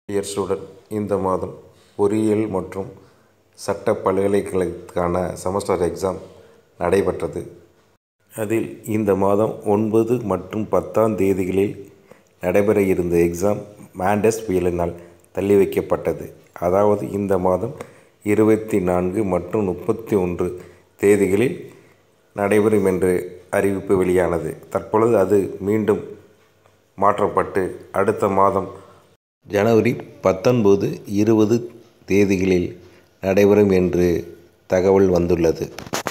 dear student இந்த மாதம் பொறியியல் மற்றும் சட்ட பல்கலைக்கழகத்துக்கான செமஸ்டர் எக்ஸாம் நடைபெற்றது அதில் இந்த மாதம் ஒன்பது மற்றும் பத்தாம் தேதிகளில் நடைபெற இருந்த எக்ஸாம் மாண்டஸ் புயலினால் தள்ளி வைக்கப்பட்டது அதாவது இந்த மாதம் இருபத்தி நான்கு மற்றும் முப்பத்தி ஒன்று தேதிகளில் நடைபெறும் என்று அறிவிப்பு வெளியானது தற்பொழுது அது மீண்டும் மாற்றப்பட்டு அடுத்த மாதம் ஜனவரி பத்தொன்பது இருபது தேதிகளில் நடைபெறும் என்று தகவல் வந்துள்ளது